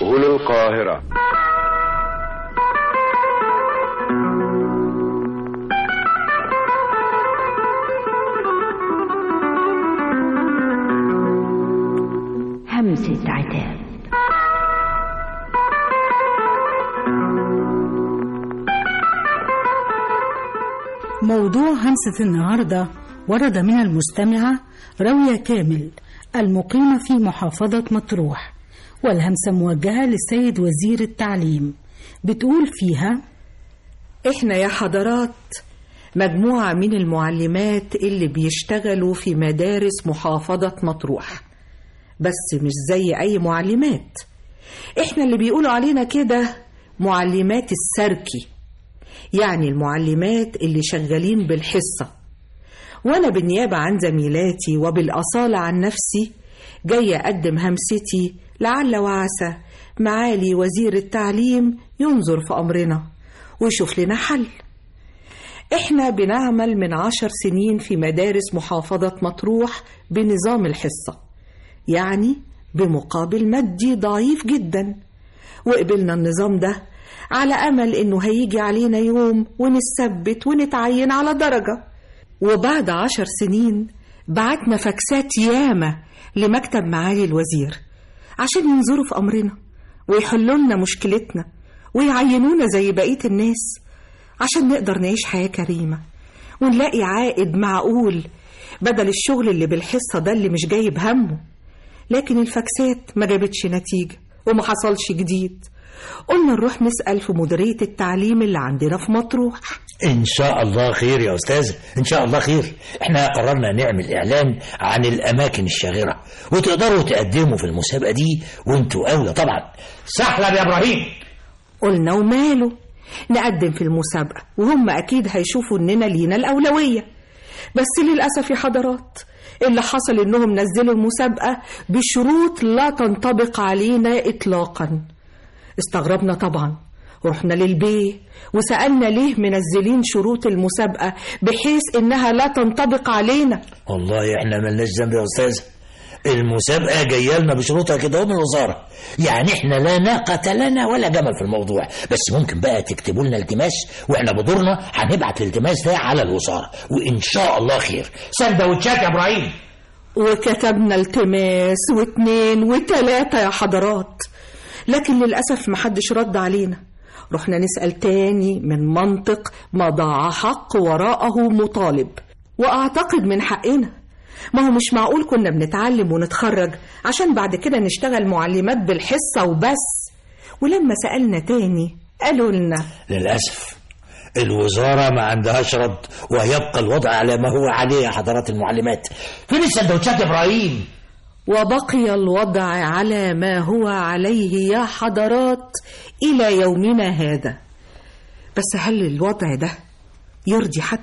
هنا القاهرة همسة عتاب موضوع همسة النهاردة ورد من المستمعة راوية كامل المقيمة في محافظة مطروح والهمسة موجهة للسيد وزير التعليم بتقول فيها احنا يا حضرات مجموعة من المعلمات اللي بيشتغلوا في مدارس محافظة مطروح بس مش زي أي معلمات احنا اللي بيقولوا علينا كده معلمات السركي يعني المعلمات اللي شغالين بالحصة وأنا بالنيابة عن زميلاتي وبالأصالة عن نفسي جاية أقدم همستي لعل وعسى معالي وزير التعليم ينظر في أمرنا ويشوف لنا حل إحنا بنعمل من عشر سنين في مدارس محافظة مطروح بنظام الحصة يعني بمقابل مادي ضعيف جدا وقبلنا النظام ده على أمل إنه هيجي علينا يوم ونثبت ونتعين على درجة وبعد عشر سنين بعتنا فاكسات ياما لمكتب معالي الوزير عشان ينظروا في أمرنا ويحلوا لنا مشكلتنا ويعينونا زي بقية الناس عشان نقدر نعيش حياة كريمة ونلاقي عائد معقول بدل الشغل اللي بالحصة ده اللي مش جايب همه لكن الفاكسات ما جابتش نتيجة وما حصلش جديد قلنا نروح نسأل في مديرية التعليم اللي عندنا في مطروح إن شاء الله خير يا أستاذ إن شاء الله خير إحنا قررنا نعمل إعلان عن الأماكن الشاغرة وتقدروا تقدموا في المسابقة دي وانتوا أولى طبعا سحلا يا إبراهيم قلنا وماله نقدم في المسابقة وهم أكيد هيشوفوا إننا لينا الأولوية بس للأسف يا حضرات اللي حصل إنهم نزلوا المسابقة بشروط لا تنطبق علينا إطلاقا استغربنا طبعا رحنا للبيه وسألنا ليه منزلين شروط المسابقة بحيث إنها لا تنطبق علينا والله إحنا ملناش ذنب يا أستاذ المسابقة جاية لنا بشروطها كده من الوزارة يعني إحنا لا ناقة لنا ولا جمل في الموضوع بس ممكن بقى تكتبوا لنا التماس وإحنا بدورنا هنبعت الالتماس ده على الوزارة وإن شاء الله خير سندوتشات يا إبراهيم وكتبنا التماس واتنين وتلاتة يا حضرات لكن للأسف محدش رد علينا رحنا نسأل تاني من منطق ما ضاع حق وراءه مطالب وأعتقد من حقنا ما هو مش معقول كنا بنتعلم ونتخرج عشان بعد كده نشتغل معلمات بالحصة وبس ولما سألنا تاني قالوا لنا للأسف الوزارة ما عندهاش رد ويبقى الوضع على ما هو عليه يا حضرات المعلمات فين السندوتشات يا إبراهيم وبقي الوضع على ما هو عليه يا حضرات إلى يومنا هذا بس هل الوضع ده يرضي حد؟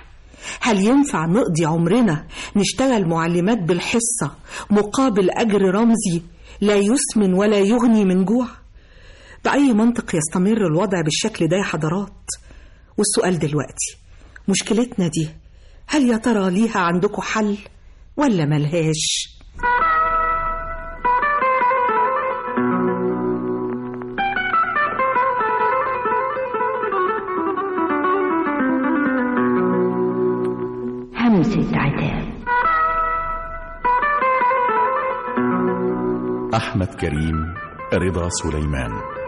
هل ينفع نقضي عمرنا نشتغل معلمات بالحصة مقابل أجر رمزي لا يسمن ولا يغني من جوع؟ بأي منطق يستمر الوضع بالشكل ده يا حضرات؟ والسؤال دلوقتي مشكلتنا دي هل يا ترى ليها عندكم حل ولا ملهاش؟ همسة عتاب أحمد كريم رضا سليمان